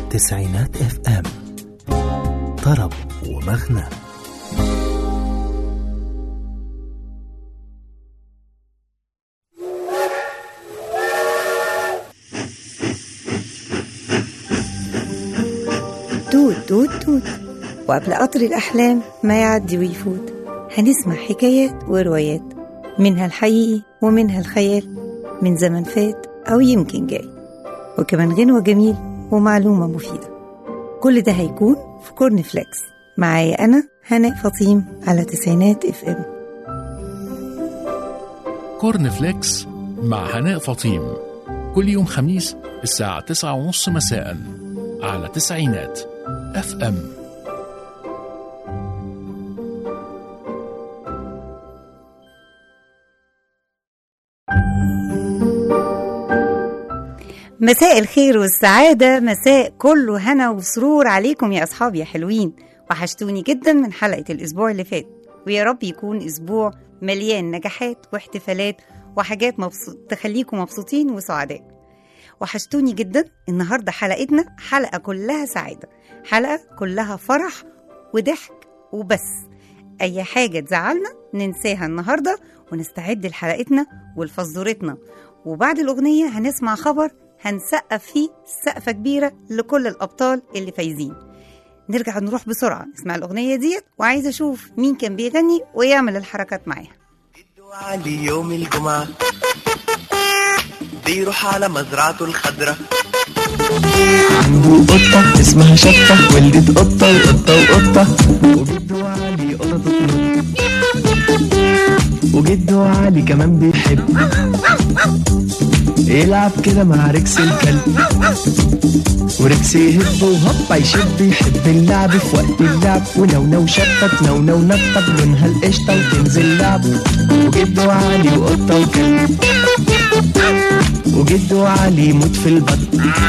تسعينات اف ام طرب ومغنى توت توت توت وقبل قطر الأحلام ما يعدي ويفوت هنسمع حكايات وروايات منها الحقيقي ومنها الخيال من زمن فات أو يمكن جاي وكمان غنوة جميل ومعلومة مفيدة كل ده هيكون في كورن فليكس معايا أنا هناء فطيم على تسعينات اف ام كورن فليكس مع هناء فطيم كل يوم خميس الساعة تسعة ونص مساء على تسعينات اف ام مساء الخير والسعادة مساء كله هنا وسرور عليكم يا أصحابي يا حلوين وحشتوني جدا من حلقة الأسبوع اللي فات ويا رب يكون أسبوع مليان نجاحات واحتفالات وحاجات مبسوط تخليكم مبسوطين وسعداء وحشتوني جدا النهاردة حلقتنا حلقة كلها سعادة حلقة كلها فرح وضحك وبس أي حاجة تزعلنا ننساها النهاردة ونستعد لحلقتنا ولفزورتنا وبعد الأغنية هنسمع خبر هنسقف فيه سقفة كبيرة لكل الأبطال اللي فايزين نرجع نروح بسرعة نسمع الأغنية ديت وعايزة أشوف مين كان بيغني ويعمل الحركات معاها علي يوم الجمعة بيروح على مزرعته الخضرة عنده قطة اسمها شطة ولدت قطة وقطة وقطة وجده علي قطة تطلب وجده علي كمان بيحب يلعب كده مع ريكس الكلب وريكس يهب وهوبا يشب يحب اللعب في وقت اللعب ونونو شطط نونو نطط لونها القشطة وتنزل لعب وجده علي وقطة وكلب وجده علي يموت في البط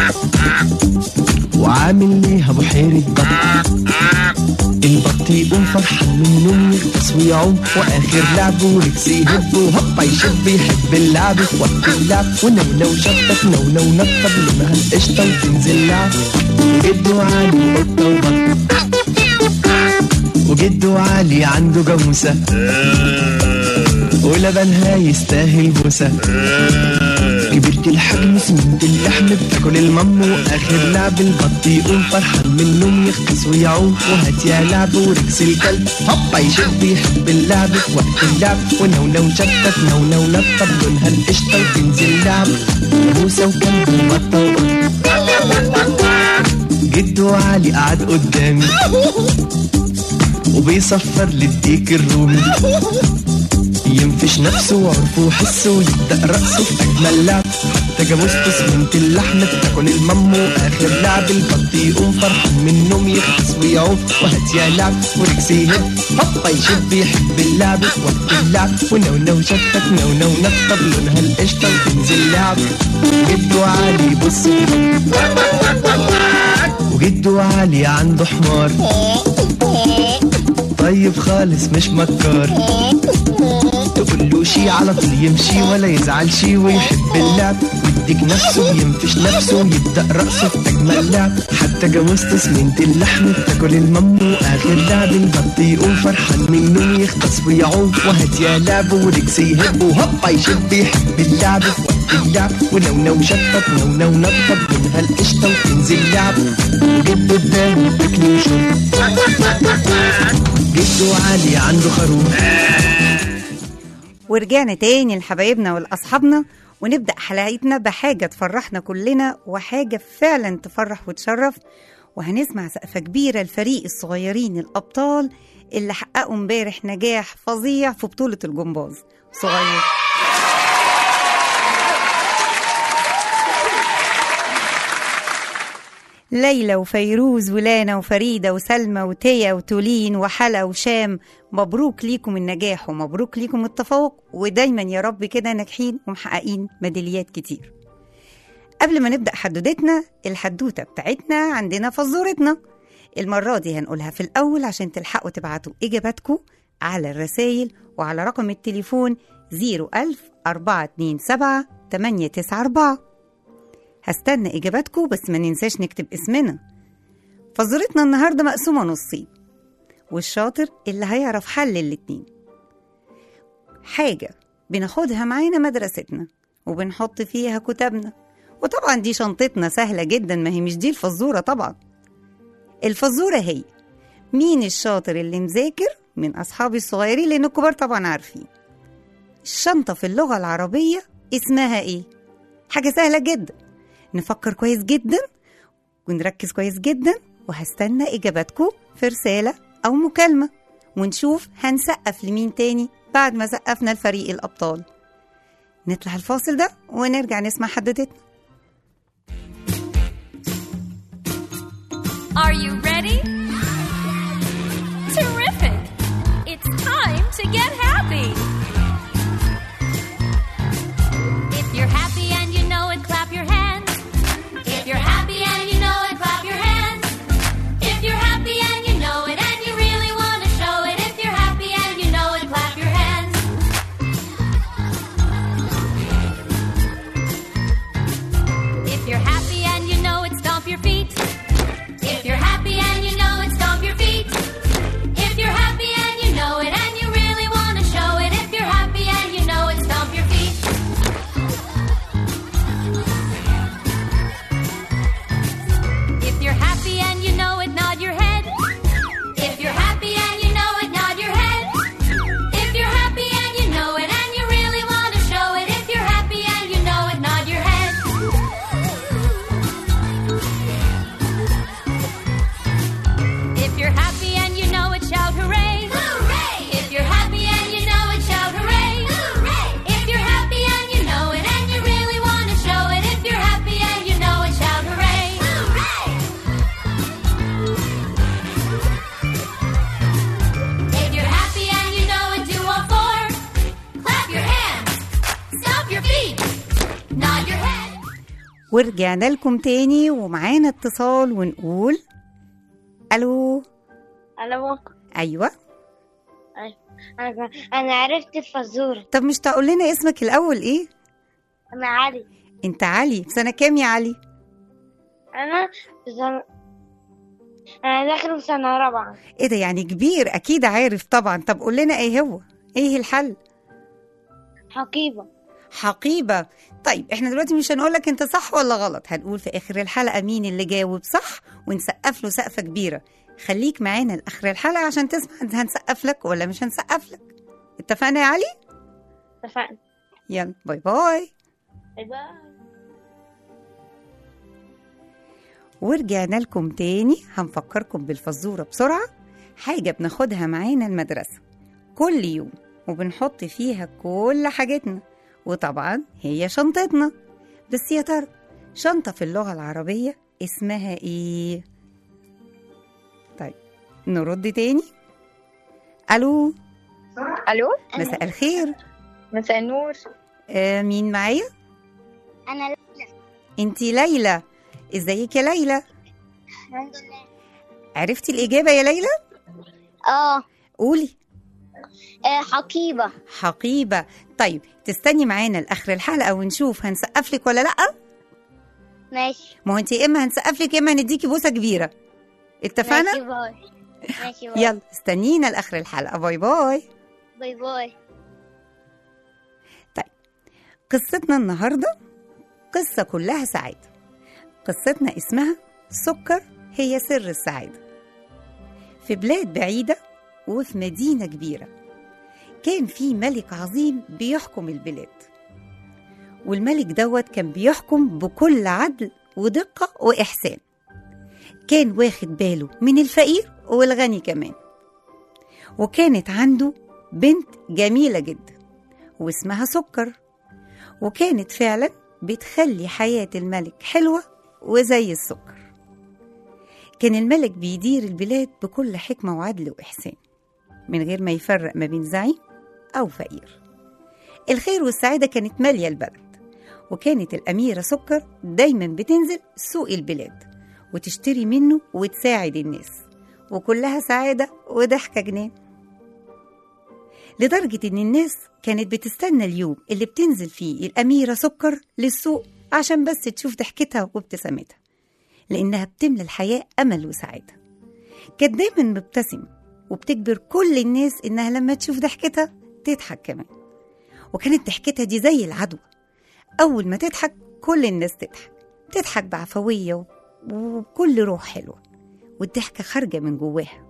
وعامل ليها بحيرة بط البط يقوم فرحان من النوم يغطس ويعوم واخر لعبه وركس يهب وهوبا يشب يحب اللعب في وقت اللعب ونونو شطط نونو نطط لونها القشطة وتنزل لعب وجده علي قطة وبط وجده علي عنده جاموسة ولبنها يستاهل بوسة كبرت الحجم سمنت اللحم بتاكل المم واخر لعب البط يقوم فرحان من النوم يغطس ويعوم وهات يا لعب وركس الكلب هوبا يشب يحب اللعب في وقت اللعب ونونو شطط نونو نطط لونها القشطة وتنزل لعب موسى وكلب وبطة وقط جدو علي قعد قدامي وبيصفر للديك الرومي ينفش نفسه وعرفه وحسه ويبدأ رقصه في أجمل لعب حتى جاموسته سمنت اللحم بتاكل المم وآخر لعب البط يقوم فرحان من النوم يخلص ويعوم وهات يا لعب وركس يهب هوبا يشب يحب اللعب في وقت اللعب ونونو شتت نونو نطط لونها القشطة وتنزل لعب جدو علي بص وجدو علي عنده حمار طيب خالص مش مكار تقول له شي على طول يمشي ولا يزعل شي ويحب اللعب ويديك نفسه وينفش نفسه ويبدأ رقصه في أجمل لعب حتى جاموسته سمنت اللحم بتاكل المم وآخر لعب البط يقوم فرحان من النوم يغطس ويعوم وهات يا لعب وركس يهب وهوبا يشب يحب اللعب في وقت اللعب ونونو شطط نونو نطط منها القشطة وتنزل لعب وجد قدامه أكل وشرب جده علي عنده خروف ورجعنا تاني لحبايبنا ولأصحابنا ونبدأ حلقتنا بحاجة تفرحنا كلنا وحاجة فعلا تفرح وتشرف وهنسمع سقفة كبيرة لفريق الصغيرين الأبطال اللي حققوا امبارح نجاح فظيع في بطولة الجمباز صغير ليلى وفيروز ولانا وفريدة وسلمى وتيا وتولين وحلا وشام مبروك ليكم النجاح ومبروك ليكم التفوق ودايما يا رب كده ناجحين ومحققين ميداليات كتير قبل ما نبدأ حدوتتنا الحدوتة بتاعتنا عندنا فزورتنا المرة دي هنقولها في الأول عشان تلحقوا تبعتوا إجاباتكم على الرسايل وعلى رقم التليفون 01000 427 894 هستنى إجاباتكم بس ما ننساش نكتب اسمنا فزورتنا النهاردة مقسومة نصين والشاطر اللي هيعرف حل الاتنين حاجة بناخدها معانا مدرستنا وبنحط فيها كتابنا وطبعا دي شنطتنا سهلة جدا ما هي مش دي الفزورة طبعا الفزورة هي مين الشاطر اللي مذاكر من أصحابي الصغيرين لأن الكبار طبعا عارفين الشنطة في اللغة العربية اسمها إيه؟ حاجة سهلة جدا نفكر كويس جدا ونركز كويس جدا وهستنى إجاباتكم في رسالة أو مكالمة ونشوف هنسقف لمين تاني بعد ما سقفنا الفريق الأبطال نطلع الفاصل ده ونرجع نسمع حدوتتنا Are you ready? Terrific! It's time to get happy! If you're happy and you know it, clap your hands. If you're happy and you know it, clap your hands. If you're happy and you know it and you really want to show it, if you're happy and you know it, clap your hands. If you're happy and you know it, stomp your feet. If you're happy and you know it, stomp your feet. If you're happy and you know it and you really want to show it, if you're happy and you know it, stomp your feet. If you're happy and you know it, nod your head. If you're happy and you know it, nod your head. If you're happy and you know it and you really want to show it, if you're happy and you know it, nod your head. If you're happy and you know it, shout hooray! Hooray! If you're happy and you know it, shout hooray! Hooray! If you're happy and you know it and you really want to show it, if you're happy and you know it, shout hooray! Hooray! If you're happy and you know it, do all four. Clap your hands, stomp your feet, nod your head. ورجعنا لكم تاني ومعانا اتصال ونقول ألو الو أيوة انا انا عرفت الفزوره طب مش تقول لنا اسمك الأول إيه؟ انا علي أنت علي في سنة كام يا علي؟ انا في سنة انا داخل في سنه رابعه إيه ده يعني كبير أكيد عارف طبعا طب قول لنا إيه هو؟ إيه الحل؟ حقيبه حقيبة طيب احنا دلوقتي مش هنقول لك انت صح ولا غلط هنقول في اخر الحلقة مين اللي جاوب صح ونسقف له سقفة كبيرة خليك معانا لاخر الحلقة عشان تسمع هنسقف لك ولا مش هنسقف لك اتفقنا يا علي اتفقنا يلا باي باي باي باي ورجعنا لكم تاني هنفكركم بالفزورة بسرعة حاجة بناخدها معانا المدرسة كل يوم وبنحط فيها كل حاجتنا وطبعا هي شنطتنا بس يا ترى شنطة في اللغة العربية اسمها ايه؟ طيب نرد تاني ألو الو مساء الخير مساء النور آه مين معايا؟ انا انتي ليلى ازيك يا ليلى؟ الحمد لله عرفتي الإجابة يا ليلى؟ اه قولي آه، حقيبه حقيبة طيب تستني معانا لآخر الحلقة ونشوف هنسقف لك ولا لأ ماشي ما هو انت يا إما هنسقف لك يا إما هنديكي بوسة كبيرة اتفقنا؟ ماشي باي ماشي باي يلا استنينا لآخر الحلقة باي باي باي باي قصتنا النهاردة قصة كلها سعادة قصتنا اسمها سكر هي سر السعادة في بلاد بعيدة وفي مدينة كبيرة كان في ملك عظيم بيحكم البلاد والملك دوت كان بيحكم بكل عدل ودقة وإحسان كان واخد باله من الفقير والغني كمان وكانت عنده بنت جميلة جدا واسمها سكر وكانت فعلا بتخلي حياة الملك حلوة وزي السكر كان الملك بيدير البلاد بكل حكمة وعدل وإحسان من غير ما يفرق ما بين زعيم أو فقير الخير والسعادة كانت مالية البلد وكانت الأميرة سكر دايما بتنزل سوق البلاد وتشتري منه وتساعد الناس وكلها سعادة وضحكة جنان لدرجة إن الناس كانت بتستنى اليوم اللي بتنزل فيه الأميرة سكر للسوق عشان بس تشوف ضحكتها وابتسامتها لأنها بتملى الحياة أمل وسعادة كانت دايما مبتسمة وبتجبر كل الناس إنها لما تشوف ضحكتها تضحك كمان وكانت ضحكتها دي زي العدوى أول ما تضحك كل الناس تضحك تضحك بعفوية و- وبكل روح حلوة والضحكة خارجة من جواها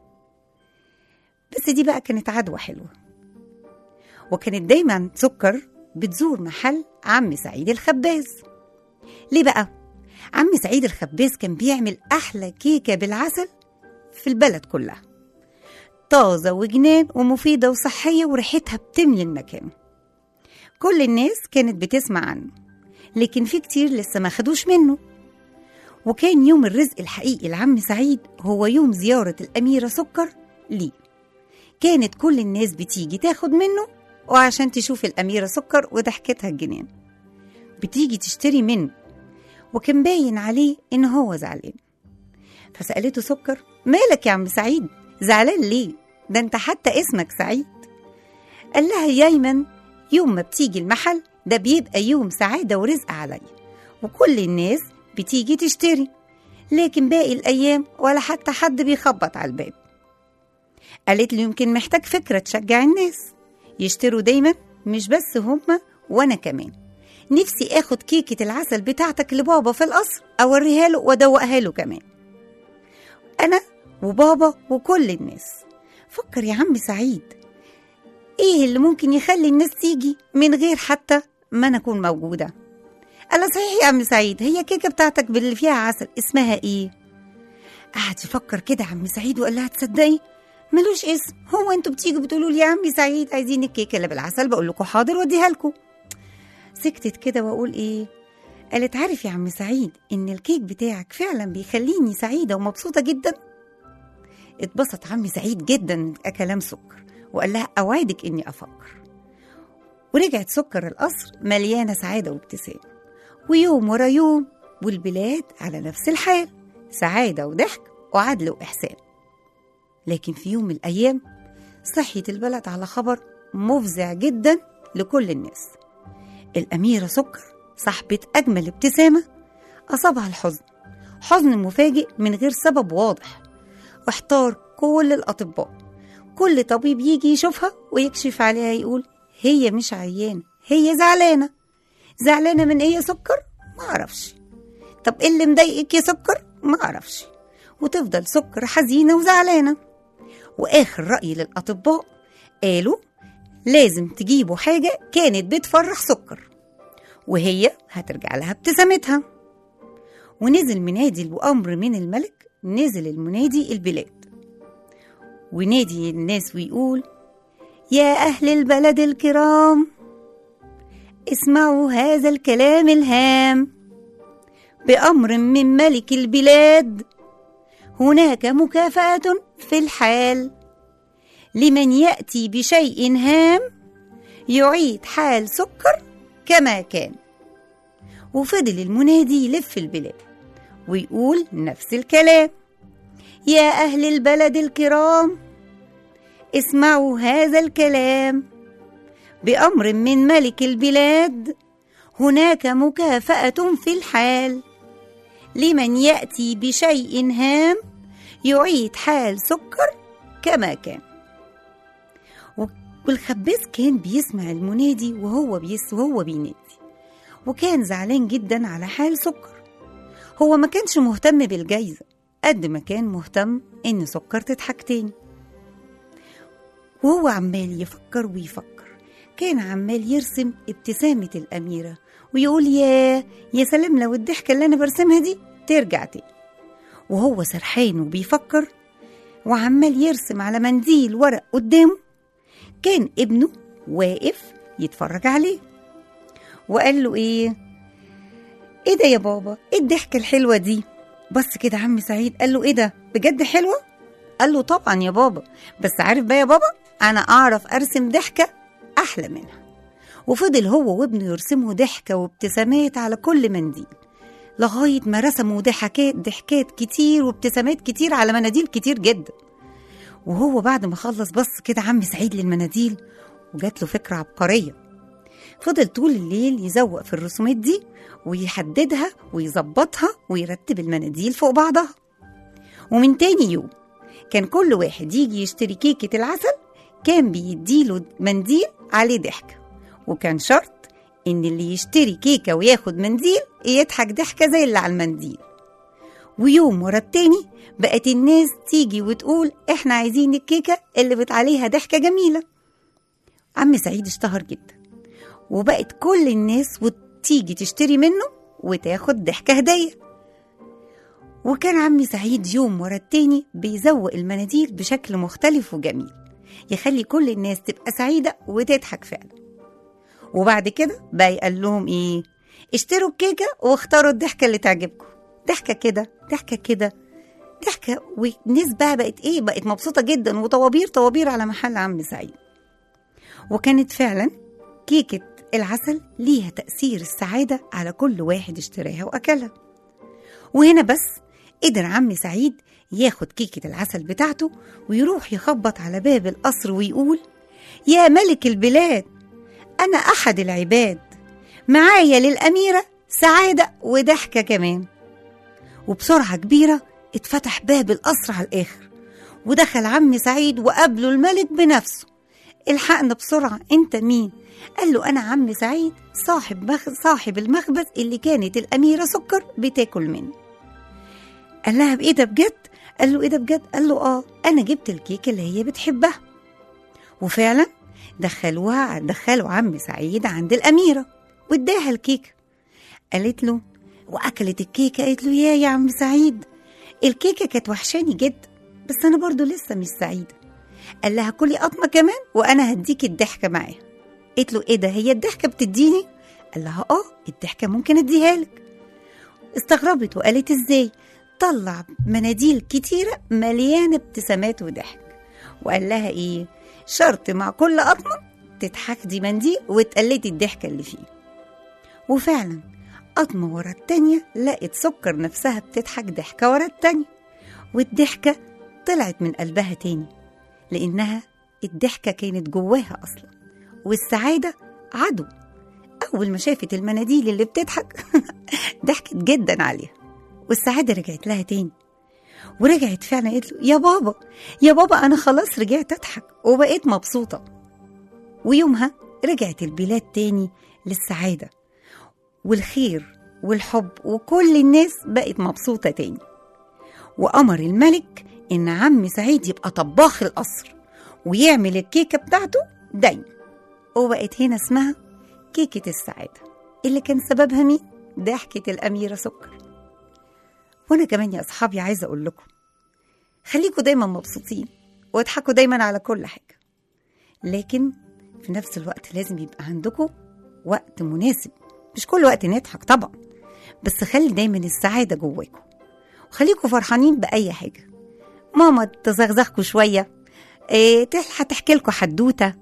بس دي بقى كانت عدوى حلوة وكانت دايما سكر بتزور محل عم سعيد الخباز ليه بقى؟ عم سعيد الخباز كان بيعمل أحلى كيكة بالعسل في البلد كلها طازة وجنان ومفيدة وصحية وريحتها بتملي المكان كل الناس كانت بتسمع عنه لكن في كتير لسه ما خدوش منه وكان يوم الرزق الحقيقي لعم سعيد هو يوم زيارة الأميرة سكر ليه كانت كل الناس بتيجي تاخد منه وعشان تشوف الأميرة سكر وضحكتها الجنان بتيجي تشتري منه وكان باين عليه إن هو زعلان فسألته سكر مالك يا عم سعيد زعلان ليه ده انت حتى اسمك سعيد قال لها يا ايمن يوم ما بتيجي المحل ده بيبقى يوم سعادة ورزق عليا وكل الناس بتيجي تشتري لكن باقي الأيام ولا حتى حد بيخبط على الباب قالت له يمكن محتاج فكرة تشجع الناس يشتروا دايما مش بس هما وأنا كمان نفسي اخد كيكة العسل بتاعتك لبابا في القصر اوريها له وادوقها له كمان انا وبابا وكل الناس فكر يا عم سعيد ايه اللي ممكن يخلي الناس تيجي من غير حتى ما انا اكون موجودة قال له صحيح يا عم سعيد هي كيكة بتاعتك باللي فيها عسل اسمها ايه قعد يفكر كده عم سعيد وقال لها تصدقي ملوش اسم هو انتوا بتيجوا بتقولوا لي يا عم سعيد عايزين الكيكه اللي بالعسل بقول لكم حاضر واديها لكم سكتت كده واقول ايه قالت عارف يا عم سعيد ان الكيك بتاعك فعلا بيخليني سعيده ومبسوطه جدا اتبسط عم سعيد جدا من كلام سكر وقال لها اوعدك اني افكر ورجعت سكر القصر مليانه سعاده وابتسام ويوم ورا يوم والبلاد على نفس الحال سعاده وضحك وعدل واحسان لكن في يوم من الايام صحيت البلد على خبر مفزع جدا لكل الناس الأميرة سكر صاحبة أجمل ابتسامة أصابها الحزن حزن مفاجئ من غير سبب واضح واحتار كل الأطباء كل طبيب يجي يشوفها ويكشف عليها يقول هي مش عيانة هي زعلانة زعلانة من إيه يا سكر؟ معرفش طب إيه اللي مضايقك يا سكر؟ معرفش وتفضل سكر حزينة وزعلانة وآخر رأي للأطباء قالوا لازم تجيبوا حاجة كانت بتفرح سكر وهي هترجع لها ابتسامتها ونزل منادي وأمر من الملك نزل المنادي البلاد ونادي الناس ويقول يا أهل البلد الكرام اسمعوا هذا الكلام الهام بأمر من ملك البلاد هناك مكافأة في الحال لمن يأتي بشيء هام يعيد حال سكر كما كان وفضل المنادي يلف البلاد ويقول نفس الكلام يا أهل البلد الكرام اسمعوا هذا الكلام بأمر من ملك البلاد هناك مكافأة في الحال لمن يأتي بشيء هام يعيد حال سكر كما كان والخباز كان بيسمع المنادي وهو بيس وهو بينادي وكان زعلان جدا على حال سكر هو ما كانش مهتم بالجايزة قد ما كان مهتم إن سكر تضحك تاني وهو عمال يفكر ويفكر كان عمال يرسم ابتسامة الأميرة ويقول يا يا سلام لو الضحكة اللي أنا برسمها دي ترجع تاني وهو سرحان وبيفكر وعمال يرسم على منديل ورق قدامه كان ابنه واقف يتفرج عليه وقال له ايه ايه ده يا بابا ايه الضحكه الحلوه دي بص كده عم سعيد قال له ايه ده بجد حلوه قال له طبعا يا بابا بس عارف بقى يا بابا انا اعرف ارسم ضحكه احلى منها وفضل هو وابنه يرسموا ضحكه وابتسامات على كل منديل لغايه ما رسموا ضحكات ضحكات كتير وابتسامات كتير على مناديل كتير جدا وهو بعد ما خلص بص كده عم سعيد للمناديل وجات له فكرة عبقرية فضل طول الليل يزوق في الرسومات دي ويحددها ويظبطها ويرتب المناديل فوق بعضها ومن تاني يوم كان كل واحد يجي يشتري كيكة العسل كان بيديله منديل عليه ضحكة وكان شرط إن اللي يشتري كيكة وياخد منديل يضحك ضحكة زي اللي على المنديل ويوم ورا التاني بقت الناس تيجي وتقول احنا عايزين الكيكة اللي بت عليها ضحكة جميلة عم سعيد اشتهر جدا وبقت كل الناس وتيجي تشتري منه وتاخد ضحكة هدية وكان عم سعيد يوم ورا التاني بيزوق المناديل بشكل مختلف وجميل يخلي كل الناس تبقى سعيدة وتضحك فعلا وبعد كده بقى يقول لهم ايه اشتروا الكيكة واختاروا الضحكة اللي تعجبكم ضحكة كده ضحكة كده ضحكة والناس بقى بقت ايه بقت مبسوطة جدا وطوابير طوابير على محل عم سعيد وكانت فعلا كيكة العسل ليها تأثير السعادة على كل واحد اشتراها وأكلها وهنا بس قدر عم سعيد ياخد كيكة العسل بتاعته ويروح يخبط على باب القصر ويقول يا ملك البلاد أنا أحد العباد معايا للأميرة سعادة وضحكة كمان وبسرعة كبيرة اتفتح باب القصر على الآخر ودخل عم سعيد وقابله الملك بنفسه الحقنا بسرعة انت مين؟ قال له أنا عم سعيد صاحب مخ... صاحب المخبز اللي كانت الأميرة سكر بتاكل منه قال لها بإيه ده بجد؟ قال له إيه ده بجد؟ قال له آه أنا جبت الكيكة اللي هي بتحبها وفعلا دخلوها دخلوا عم سعيد عند الأميرة واداها الكيكة قالت له وأكلت الكيكة قالت له يا يا عم سعيد الكيكة كانت وحشاني جدا بس أنا برضو لسه مش سعيدة قال لها كلي قطمة كمان وأنا هديك الضحكة معاها قالت له إيه ده هي الضحكة بتديني؟ قال لها آه الضحكة ممكن أديها لك استغربت وقالت إزاي؟ طلع مناديل كتيرة مليانة ابتسامات وضحك وقال لها إيه؟ شرط مع كل قطمة تضحكي منديل وتقلدي الضحكة اللي فيه وفعلا قطمة ورا التانية لقت سكر نفسها بتضحك ضحكة ورا التانية والضحكة طلعت من قلبها تاني لأنها الضحكة كانت جواها أصلا والسعادة عدو أول ما شافت المناديل اللي بتضحك ضحكت جدا عليها والسعادة رجعت لها تاني ورجعت فعلا قالت له يا بابا يا بابا أنا خلاص رجعت أضحك وبقيت مبسوطة ويومها رجعت البلاد تاني للسعادة والخير والحب وكل الناس بقت مبسوطة تاني وأمر الملك إن عم سعيد يبقى طباخ القصر ويعمل الكيكة بتاعته دايما وبقت هنا اسمها كيكة السعادة اللي كان سببها مين؟ ضحكة الأميرة سكر وأنا كمان يا أصحابي عايزة أقول لكم خليكوا دايما مبسوطين واضحكوا دايما على كل حاجة لكن في نفس الوقت لازم يبقى عندكم وقت مناسب مش كل وقت نضحك طبعا بس خلي دايما السعادة جواكم وخليكوا فرحانين بأي حاجة ماما تزغزغكوا شوية إيه هتحكي لكم حدوتة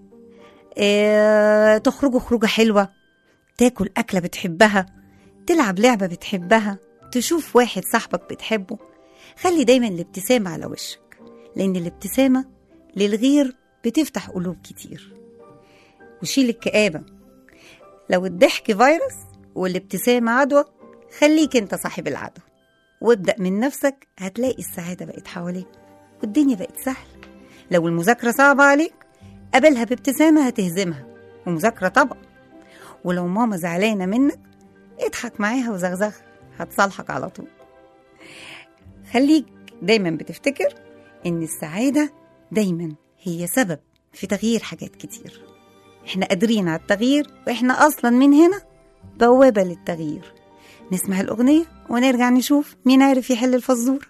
إيه تخرجوا خروجة حلوة تاكل أكلة بتحبها تلعب لعبة بتحبها تشوف واحد صاحبك بتحبه خلي دايما الابتسامة على وشك لأن الابتسامة للغير بتفتح قلوب كتير وشيل الكآبة لو الضحك فيروس والابتسامة عدوى خليك انت صاحب العدوى وابدأ من نفسك هتلاقي السعادة بقت حواليك والدنيا بقت سهلة لو المذاكرة صعبة عليك قابلها بابتسامة هتهزمها ومذاكرة طبعا ولو ماما زعلانة منك اضحك معاها وزغزغها هتصالحك على طول خليك دايما بتفتكر ان السعادة دايما هي سبب في تغيير حاجات كتير احنا قادرين على التغيير واحنا اصلا من هنا بوابة للتغيير نسمع الأغنية ونرجع نشوف مين عارف يحل الفزورة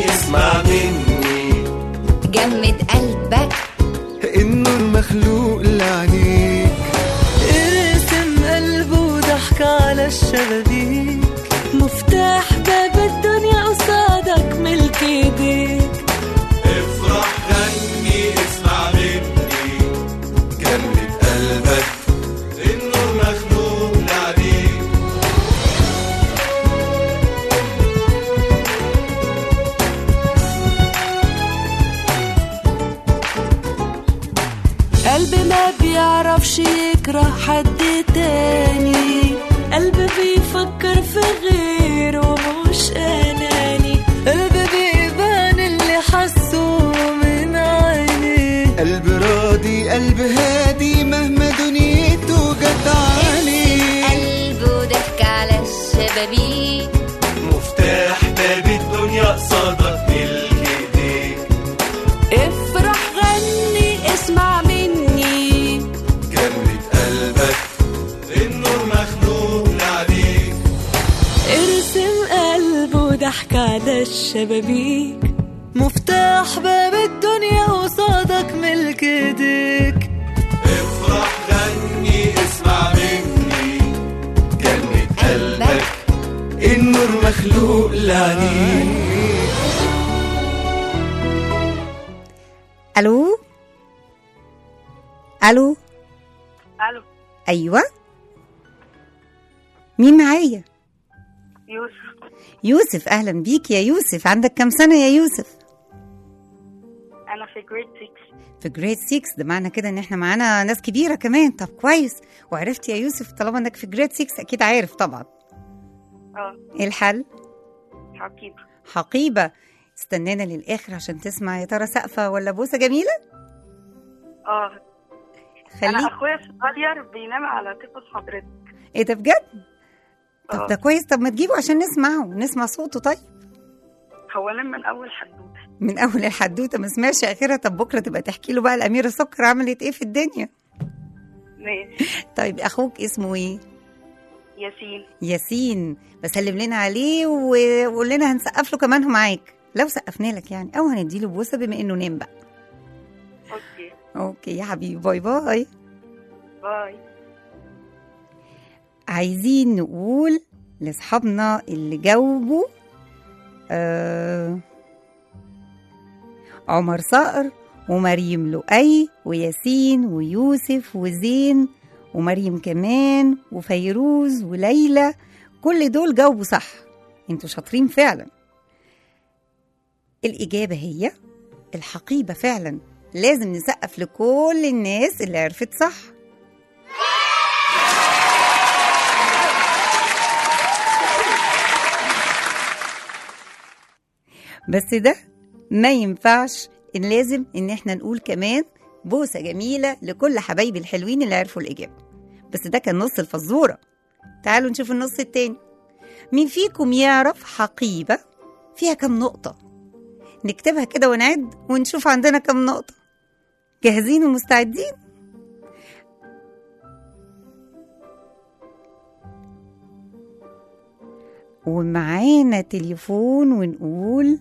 اسمع مني جمد قلبك النور مخلوق لعينيك ارسم قلبه وضحك على الشبابيك مفتاح باب الدنيا قصادك ملك ايديك افرح غني اسمع مني جمد قلبك النور مخلوق لعينيك قلب ما بيعرفش يكره حد تاني قلب بيفكر في غيره مش اناني قلب بيبان اللي حسه من عينيه قلب راضي قلب هادي مهما دنيته جت عليه قلبه ضحك على الشبابيك مفتاح باب الدنيا قصادك ملك ايديك افرح غني اسمع مني جمد قلبك النور مخلوق لعينيك ارسم قلبه ضحك على الشبابيك مفتاح باب الدنيا قصادك ملك ايديك افرح غني اسمع مني جمد قلبك النور مخلوق لعينيك الو الو الو ايوه مين معايا يوسف يوسف اهلا بيك يا يوسف عندك كام سنه يا يوسف انا في جريد 6 في جريد 6 ده معنى كده ان احنا معانا ناس كبيره كمان طب كويس وعرفت يا يوسف طالما انك في جريد 6 اكيد عارف طبعا اه ايه الحل حقيبة حقيبه استنانا للاخر عشان تسمع يا ترى سقفه ولا بوسه جميله اه خليك انا اخويا الصغير بينام على تفل حضرتك ايه ده بجد طب آه. ده كويس طب ما تجيبه عشان نسمعه نسمع صوته طيب هو نام من اول حدوته من اول الحدوته ما سمعش اخرها طب بكره تبقى تحكي له بقى الاميره سكر عملت ايه في الدنيا ماشي طيب اخوك اسمه ايه ياسين ياسين بسلم لنا عليه و- وقول لنا هنسقف له كمان هو معاك لو سقفنا لك يعني او هنديله بوسه بما انه نام بقى اوكي اوكي يا حبيبي باي باي باي عايزين نقول لاصحابنا اللي جاوبوا آه عمر صقر ومريم لؤي وياسين ويوسف وزين ومريم كمان وفيروز وليلى كل دول جاوبوا صح انتوا شاطرين فعلا الإجابة هي الحقيبة فعلا لازم نسقف لكل الناس اللي عرفت صح بس ده ما ينفعش إن لازم ان احنا نقول كمان بوسه جميله لكل حبايبي الحلوين اللي عرفوا الاجابه بس ده كان نص الفزوره تعالوا نشوف النص التاني مين فيكم يعرف حقيبه فيها كم نقطه نكتبها كده ونعد ونشوف عندنا كم نقطه جاهزين ومستعدين ومعانا تليفون ونقول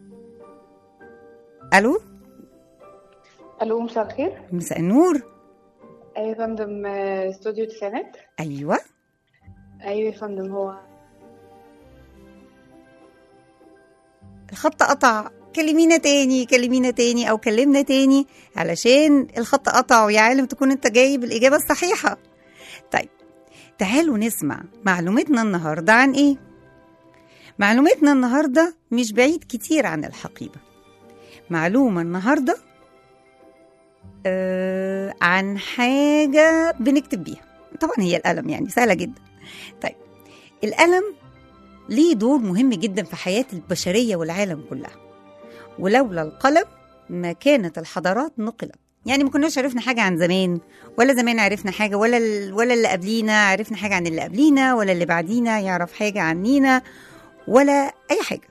الو الو مساء الخير مساء النور ايوه يا فندم آه، استوديو تسعينات ايوه ايوه يا فندم هو الخط قطع كلمينا تاني كلمينا تاني او كلمنا تاني علشان الخط قطع ويا عالم تكون انت جايب الاجابه الصحيحه طيب تعالوا نسمع معلومتنا النهارده عن ايه معلومتنا النهارده مش بعيد كتير عن الحقيبه معلومه النهارده آه عن حاجه بنكتب بيها طبعا هي القلم يعني سهله جدا طيب القلم ليه دور مهم جدا في حياة البشرية والعالم كلها ولولا القلم ما كانت الحضارات نقلت يعني ما كناش عرفنا حاجة عن زمان ولا زمان عرفنا حاجة ولا ال- ولا اللي قبلينا عرفنا حاجة عن اللي قبلينا ولا اللي بعدينا يعرف حاجة عنينا ولا أي حاجة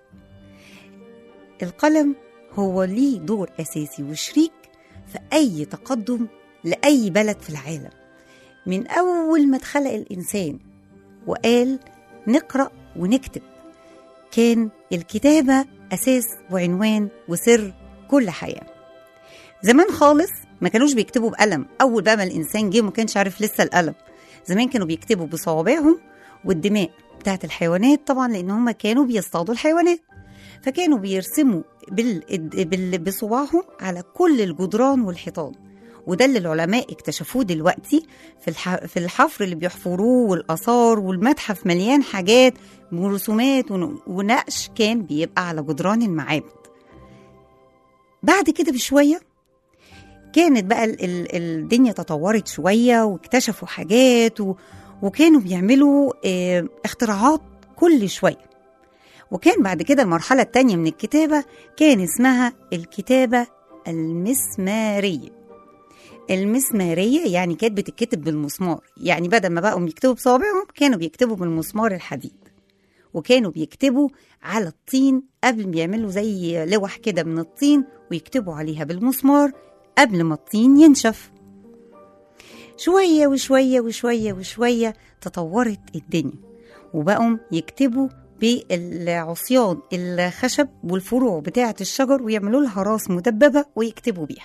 القلم هو ليه دور أساسي وشريك في أي تقدم لأي بلد في العالم من أول ما اتخلق الإنسان وقال نقرأ ونكتب كان الكتابة أساس وعنوان وسر كل حياة زمان خالص ما كانوش بيكتبوا بقلم أول بقى ما الإنسان جه ما كانش عارف لسه القلم زمان كانوا بيكتبوا بصوابعهم والدماء بتاعت الحيوانات طبعا لأن هم كانوا بيصطادوا الحيوانات فكانوا بيرسموا بال... بال... بصباعهم على كل الجدران والحيطان وده اللي العلماء اكتشفوه دلوقتي في الح... في الحفر اللي بيحفروه والآثار والمتحف مليان حاجات ورسومات ون... ونقش كان بيبقى على جدران المعابد بعد كده بشوية كانت بقى ال... ال... الدنيا تطورت شوية واكتشفوا حاجات و... وكانوا بيعملوا اه... اختراعات كل شوية وكان بعد كده المرحلة التانية من الكتابة كان اسمها الكتابة المسمارية المسمارية يعني كانت بتتكتب بالمسمار يعني بدل ما بقوا يكتبوا بصوابعهم كانوا بيكتبوا بالمسمار الحديد وكانوا بيكتبوا على الطين قبل ما يعملوا زي لوح كده من الطين ويكتبوا عليها بالمسمار قبل ما الطين ينشف شوية وشوية وشوية وشوية تطورت الدنيا وبقوا يكتبوا بالعصيان الخشب والفروع بتاعة الشجر ويعملوا لها راس مدببة ويكتبوا بيها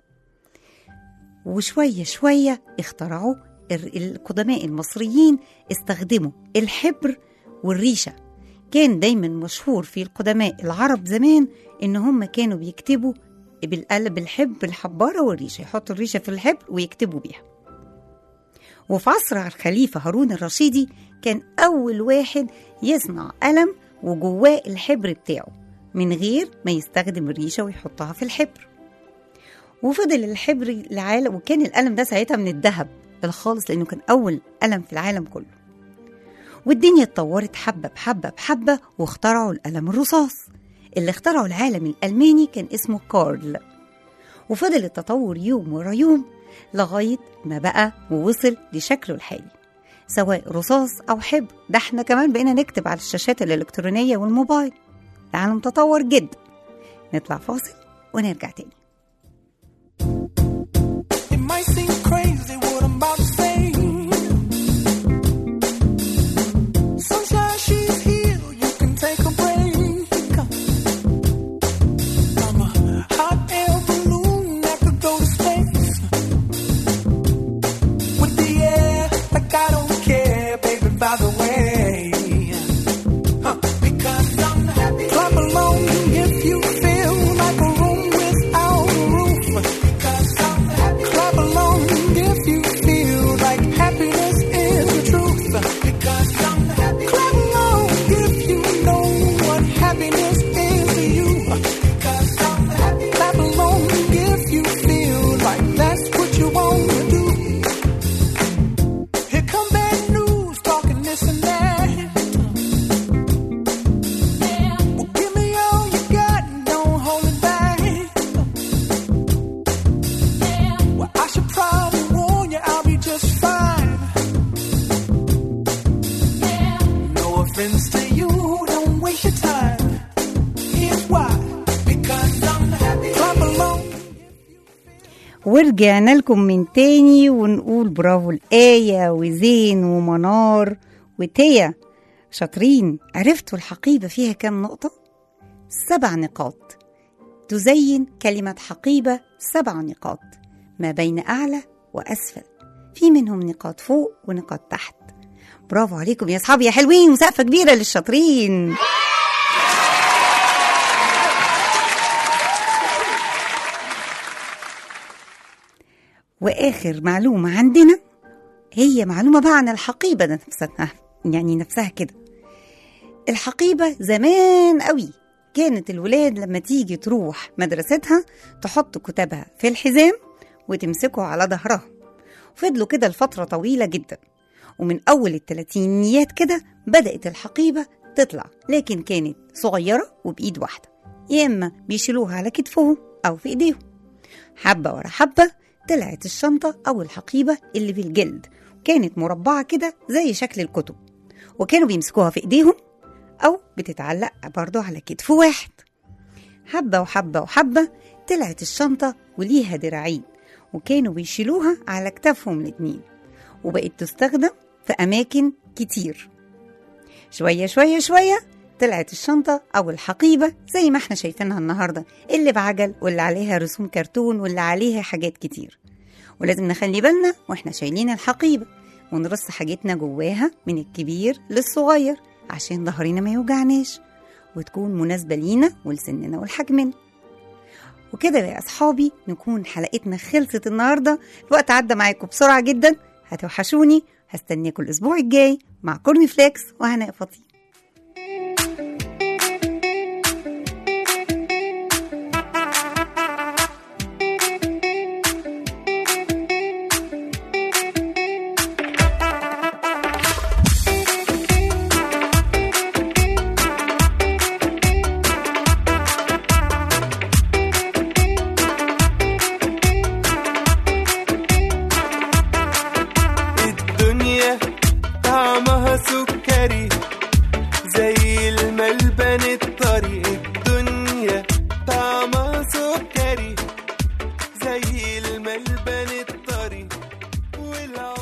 وشوية شوية اخترعوا القدماء المصريين استخدموا الحبر والريشة كان دايما مشهور في القدماء العرب زمان ان هم كانوا بيكتبوا بالقلب بالحب الحبارة والريشة يحطوا الريشة في الحبر ويكتبوا بيها وفي عصر الخليفة هارون الرشيدي كان أول واحد يصنع قلم وجواه الحبر بتاعه من غير ما يستخدم الريشة ويحطها في الحبر وفضل الحبر العالم وكان القلم ده ساعتها من الذهب الخالص لأنه كان أول قلم في العالم كله والدنيا اتطورت حبة بحبة بحبة واخترعوا القلم الرصاص اللي اخترعه العالم الألماني كان اسمه كارل وفضل التطور يوم ورا يوم لغاية ما بقى ووصل لشكله الحالي سواء رصاص أو حبر ده احنا كمان بقينا نكتب على الشاشات الإلكترونية والموبايل العالم تطور جدا نطلع فاصل ونرجع تاني It might seem crazy what I'm about to say. Sunshine, she's here. You can take a break. I'm a hot air balloon that could go to space. With the air, like I don't care, baby, by the way. Huh, Because I'm happy. Clap along if you feel like a room without a roof. Because I'm happy. Clap along if you feel like happiness is the truth. Because I'm happy. Clap along if you know what happiness is to you. Because I'm happy. Clap along if you feel like that's what you want to do. Here come bad news, talking this and that. Well, give me all you got, don't hold it back. Well, I should probably warn you, I'll be just fine. No offense to you, don't waste your time. Here's why. Because I'm happy. Clap along. ورجعنا لكم من تاني ونقول برافو الآية وزين ومنار وتيا شاطرين عرفتوا الحقيبة فيها كام نقطة؟ سبع نقاط تزين كلمة حقيبة سبع نقاط ما بين أعلى وأسفل في منهم نقاط فوق ونقاط تحت برافو عليكم يا أصحابي يا حلوين وسقفة كبيرة للشاطرين واخر معلومه عندنا هي معلومه بقى عن الحقيبه ده نفسها يعني نفسها كده الحقيبه زمان قوي كانت الولاد لما تيجي تروح مدرستها تحط كتابها في الحزام وتمسكه على ظهرها فضلوا كده لفتره طويله جدا ومن اول التلاتينيات كده بدات الحقيبه تطلع لكن كانت صغيره وبايد واحده يا اما بيشيلوها على كتفهم او في ايديهم حبه ورا حبه طلعت الشنطة أو الحقيبة اللي بالجلد كانت مربعة كده زي شكل الكتب وكانوا بيمسكوها في إيديهم أو بتتعلق برضو على كتف واحد حبة وحبة وحبة طلعت الشنطة وليها دراعين وكانوا بيشيلوها على كتافهم الاتنين وبقت تستخدم في أماكن كتير شوية شوية شوية طلعت الشنطة أو الحقيبة زي ما احنا شايفينها النهاردة اللي بعجل واللي عليها رسوم كرتون واللي عليها حاجات كتير ولازم نخلي بالنا واحنا شايلين الحقيبة ونرص حاجتنا جواها من الكبير للصغير عشان ظهرنا ما يوجعناش وتكون مناسبة لينا ولسننا ولحجمنا وكده يا أصحابي نكون حلقتنا خلصت النهاردة الوقت عدى معاكم بسرعة جدا هتوحشوني هستناكم الأسبوع الجاي مع كورني فليكس وهناء فطيم الدنيا طعمها سكري زي الملبن الطري الدنيا طعمها سكري زي الملبن الطري والعمر